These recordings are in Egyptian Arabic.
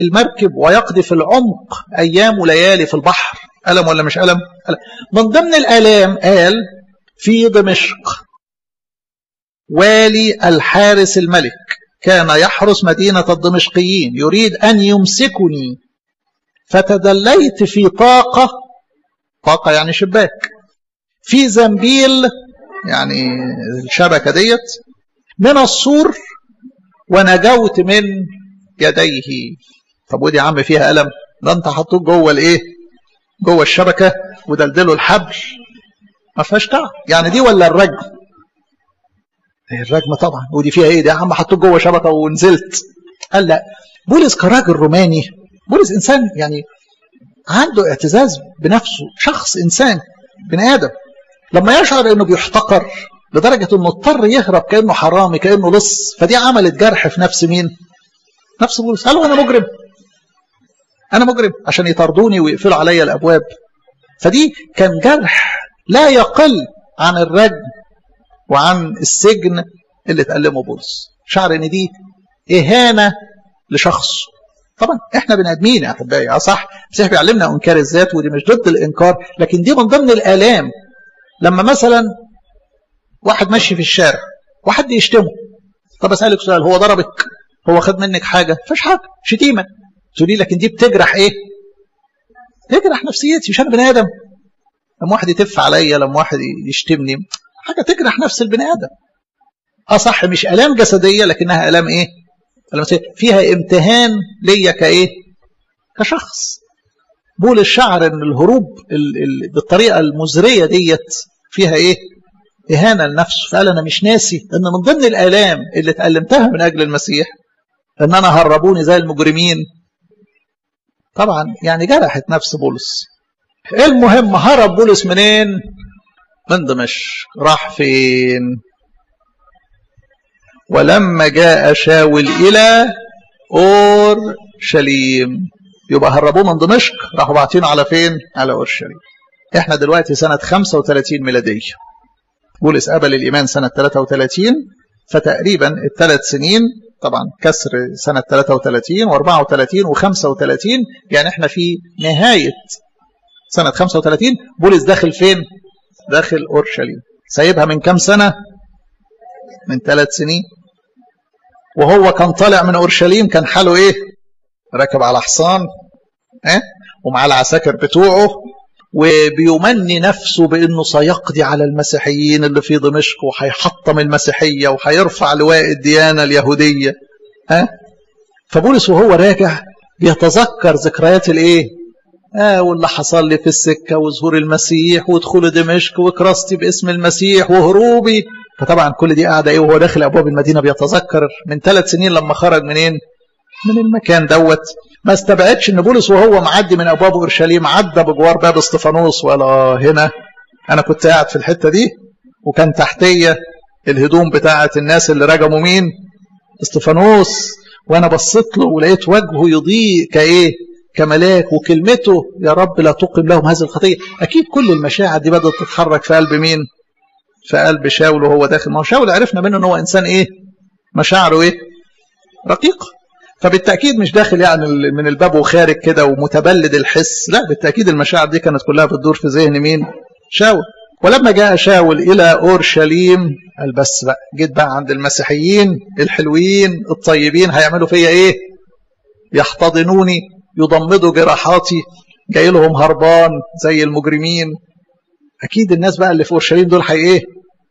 المركب ويقضي في العمق أيام وليالي في البحر ألم ولا مش ألم؟ ألم. من ضمن الآلام قال في دمشق والي الحارس الملك كان يحرس مدينة الدمشقيين يريد أن يمسكني فتدليت في طاقة طاقة يعني شباك في زنبيل يعني الشبكة ديت من السور ونجوت من يديه طب ودي يا عم فيها ألم ده انت حطوك جوه الايه جوه الشبكة ودلدلوا الحبل ما فيهاش تعب يعني دي ولا الرجم الرجم طبعا ودي فيها ايه دي يا عم حطوك جوه شبكة ونزلت قال لا بولس كراجل روماني بولس انسان يعني عنده اعتزاز بنفسه شخص انسان بني ادم لما يشعر انه بيحتقر لدرجة انه اضطر يهرب كأنه حرامي كأنه لص فدي عملت جرح في نفس مين نفس بولس قالوا انا مجرم انا مجرم عشان يطردوني ويقفلوا عليا الابواب فدي كان جرح لا يقل عن الرجم وعن السجن اللي اتألمه بولس شعر ان دي اهانة لشخص طبعا احنا بني ادمين يا احبائي اه صح المسيح بيعلمنا انكار الذات ودي مش ضد الانكار لكن دي من ضمن الالام لما مثلا واحد ماشي في الشارع وحد يشتمه طب اسالك سؤال هو ضربك هو خد منك حاجه فش حاجه شتيمه تقولي لكن دي بتجرح ايه تجرح نفسيتي مش انا بني ادم لما واحد يتف عليا لما واحد يشتمني حاجه تجرح نفس البني ادم اه صح مش الام جسديه لكنها الام ايه فيها امتهان ليا كايه كشخص بول الشعر ان الهروب ال ال بالطريقه المزريه ديت فيها ايه اهانه لنفسه فقال انا مش ناسي ان من ضمن الالام اللي اتالمتها من اجل المسيح ان انا هربوني زي المجرمين طبعا يعني جرحت نفس بولس المهم هرب بولس منين من دمشق راح فين ولما جاء شاول إلى أورشليم يبقى هربوه من دمشق راحوا باعتينه على فين على أورشليم احنا دلوقتي سنة 35 ميلادية بولس قبل الإيمان سنة 33 فتقريبا الثلاث سنين طبعا كسر سنة 33 و34 و35 يعني احنا في نهاية سنة 35 بولس داخل فين داخل أورشليم سايبها من كم سنة من ثلاث سنين وهو كان طالع من اورشليم كان حاله ايه راكب على حصان اه ومع العساكر بتوعه وبيمني نفسه بانه سيقضي على المسيحيين اللي في دمشق وهيحطم المسيحيه وهيرفع لواء الديانه اليهوديه ها اه فبولس وهو راجع بيتذكر ذكريات الايه آه واللي حصل لي في السكة وظهور المسيح ودخول دمشق وكراستي باسم المسيح وهروبي فطبعا كل دي قاعدة ايه وهو داخل ابواب المدينة بيتذكر من ثلاث سنين لما خرج منين من المكان دوت ما استبعدش ان بولس وهو معدي من ابواب اورشليم عدى بجوار باب استفانوس ولا هنا انا كنت قاعد في الحتة دي وكان تحتية الهدوم بتاعة الناس اللي رجموا مين استفانوس وانا بصيت له ولقيت وجهه يضيء كايه كملاك وكلمته يا رب لا تقم لهم هذه الخطيه اكيد كل المشاعر دي بدات تتحرك في قلب مين في قلب شاول وهو داخل ما هو شاول عرفنا منه ان هو انسان ايه مشاعره ايه رقيقه فبالتاكيد مش داخل يعني من الباب وخارج كده ومتبلد الحس لا بالتاكيد المشاعر دي كانت كلها بتدور في ذهن مين شاول ولما جاء شاول الى اورشليم قال بس بقى جيت بقى عند المسيحيين الحلوين الطيبين هيعملوا فيا ايه يحتضنوني يضمدوا جراحاتي جاي لهم هربان زي المجرمين اكيد الناس بقى اللي في اورشليم دول حي ايه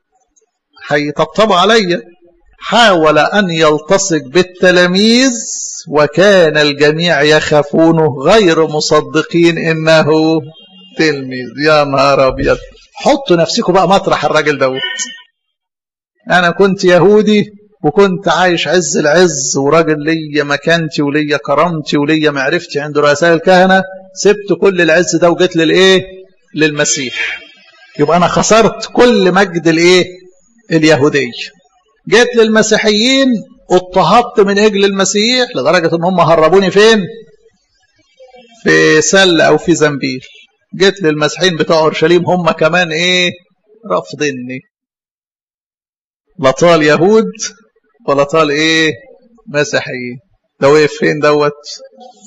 هيطبطبوا عليا حاول ان يلتصق بالتلاميذ وكان الجميع يخافونه غير مصدقين انه تلميذ يا نهار ابيض حطوا نفسكم بقى مطرح الراجل دوت انا كنت يهودي وكنت عايش عز العز وراجل ليا مكانتي وليا كرامتي وليا معرفتي عند رؤساء الكهنه سبت كل العز ده وجيت للايه للمسيح يبقى انا خسرت كل مجد الايه اليهوديه جيت للمسيحيين اضطهدت من اجل المسيح لدرجه ان هم هربوني فين في سله او في زنبيل جيت للمسيحيين بتوع اورشليم هم كمان ايه رافضيني لا طال يهود ولا طال ايه مسيحيين ده وقف فين دوت